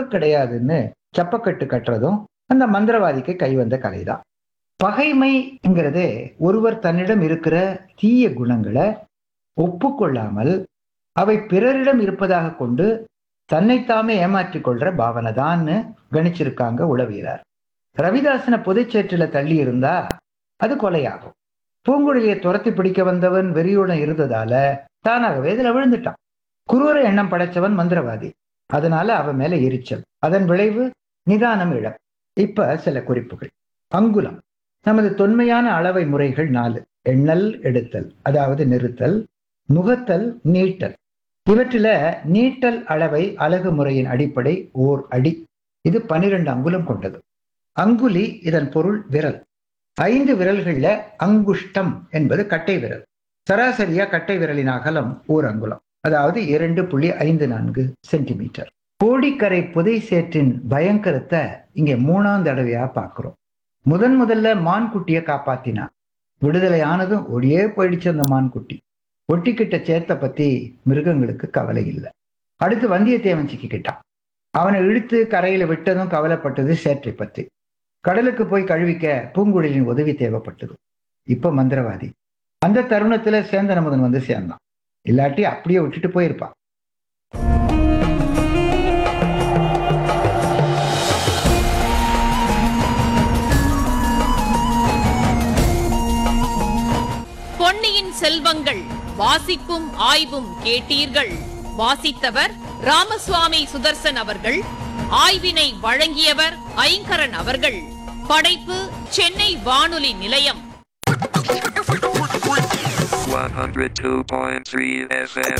கூட கிடையாதுன்னு செப்பக்கட்டு கட்டுறதும் அந்த மந்திரவாதிக்கு கைவந்த கலைதான் பகைமைங்கிறது ஒருவர் தன்னிடம் இருக்கிற தீய குணங்களை ஒப்புக்கொள்ளாமல் அவை பிறரிடம் இருப்பதாக கொண்டு தன்னைத்தாமே ஏமாற்றிக் கொள்ற பாவனை தான்னு கணிச்சிருக்காங்க உளவியலார் ரவிதாசனை புதைச்சேற்றில தள்ளி இருந்தா அது கொலையாகும் பூங்குழலியை துரத்தி பிடிக்க வந்தவன் வெறியுடன் இருந்ததால தானாகவே இதுல விழுந்துட்டான் குரூர எண்ணம் படைச்சவன் மந்திரவாதி அதனால அவன் மேல எரிச்சல் அதன் விளைவு நிதானம் இழம் இப்ப சில குறிப்புகள் அங்குலம் நமது தொன்மையான அளவை முறைகள் நாலு எண்ணல் எடுத்தல் அதாவது நிறுத்தல் நுகத்தல் நீட்டல் இவற்றில நீட்டல் அளவை அலகு முறையின் அடிப்படை ஓர் அடி இது பனிரெண்டு அங்குலம் கொண்டது அங்குலி இதன் பொருள் விரல் ஐந்து விரல்கள்ல அங்குஷ்டம் என்பது கட்டை விரல் சராசரியா கட்டை விரலின் அகலம் ஓர் அங்குலம் அதாவது இரண்டு புள்ளி ஐந்து நான்கு சென்டிமீட்டர் கோடிக்கரை புதை சேற்றின் பயங்கரத்தை இங்க மூணாம் தடவையா பார்க்கிறோம் முதன் முதல்ல மான்குட்டியை காப்பாத்தினா விடுதலை ஆனதும் ஒடியே போயிடுச்சு அந்த மான்குட்டி ஒட்டிக்கிட்ட சேத்தை பத்தி மிருகங்களுக்கு கவலை இல்லை அடுத்து வந்தியத்தேவன் சிக்கிக்கிட்டான் அவனை இழுத்து கரையில விட்டதும் கவலைப்பட்டது சேற்றை பத்தி கடலுக்கு போய் கழுவிக்க பூங்குழலின் உதவி தேவைப்பட்டது இப்ப மந்திரவாதி அந்த தருணத்துல சேந்தனமுதன் வந்து சேர்ந்தான் இல்லாட்டி அப்படியே விட்டுட்டு போயிருப்பான் பொன்னியின் செல்வங்கள் வாசிப்பும் ஆய்வும் கேட்டீர்கள் வாசித்தவர் ராமசுவாமி சுதர்சன் அவர்கள் ஆய்வினை வழங்கியவர் ஐங்கரன் அவர்கள் படைப்பு சென்னை வானொலி நிலையம் 102.3 FM.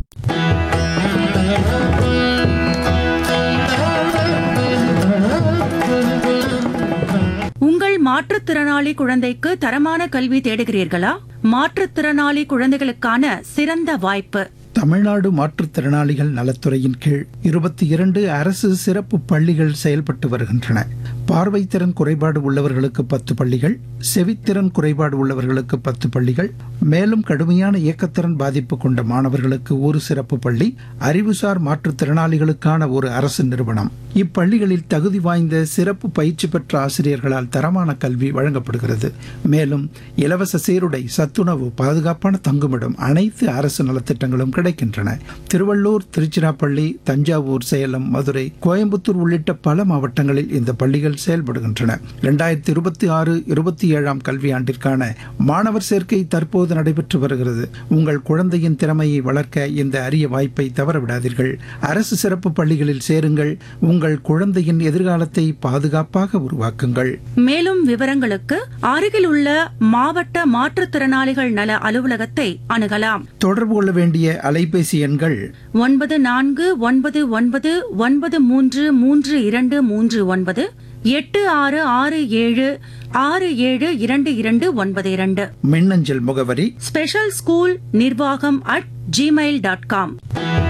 உங்கள் மாற்றுத்திறனாளி குழந்தைக்கு தரமான கல்வி தேடுகிறீர்களா மாற்றுத்திறனாளி குழந்தைகளுக்கான சிறந்த வாய்ப்பு தமிழ்நாடு மாற்றுத்திறனாளிகள் நலத்துறையின் கீழ் இருபத்தி இரண்டு அரசு சிறப்பு பள்ளிகள் செயல்பட்டு வருகின்றன பார்வைத்திறன் குறைபாடு உள்ளவர்களுக்கு பத்து பள்ளிகள் செவித்திறன் குறைபாடு உள்ளவர்களுக்கு பத்து பள்ளிகள் மேலும் கடுமையான இயக்கத்திறன் பாதிப்பு கொண்ட மாணவர்களுக்கு ஒரு சிறப்பு பள்ளி அறிவுசார் மாற்றுத்திறனாளிகளுக்கான ஒரு அரசு நிறுவனம் இப்பள்ளிகளில் தகுதி வாய்ந்த சிறப்பு பயிற்சி பெற்ற ஆசிரியர்களால் தரமான கல்வி வழங்கப்படுகிறது மேலும் இலவச சீருடை சத்துணவு பாதுகாப்பான தங்குமிடம் அனைத்து அரசு நலத்திட்டங்களும் கிடைக்கின்றன திருவள்ளூர் திருச்சிராப்பள்ளி தஞ்சாவூர் சேலம் மதுரை கோயம்புத்தூர் உள்ளிட்ட பல மாவட்டங்களில் இந்த பள்ளிகள் செயல்படுகின்றன இரண்டாயிரத்தி இருபத்தி ஆறு இருபத்தி ஏழாம் கல்வியாண்டிற்கான மாணவர் சேர்க்கை தற்போது நடைபெற்று வருகிறது உங்கள் குழந்தையின் திறமையை வளர்க்க இந்த அரிய வாய்ப்பை தவறவிடாதீர்கள் அரசு சிறப்பு பள்ளிகளில் சேருங்கள் உங்கள் குழந்தையின் எதிர்காலத்தை பாதுகாப்பாக உருவாக்குங்கள் மேலும் விவரங்களுக்கு அருகில் உள்ள மாவட்ட மாற்றுத்திறனாளிகள் நல அலுவலகத்தை அணுகலாம் தொடர்பு கொள்ள வேண்டிய அலைபேசி எண்கள் ஒன்பது நான்கு ஒன்பது ஒன்பது ஒன்பது மூன்று மூன்று இரண்டு மூன்று ஒன்பது எட்டு ஆறு ஆறு ஏழு ஆறு ஏழு இரண்டு இரண்டு ஒன்பது இரண்டு மின்னஞ்சல் முகவரி ஸ்பெஷல் ஸ்கூல் நிர்வாகம் அட் ஜிமெயில் டாட் காம்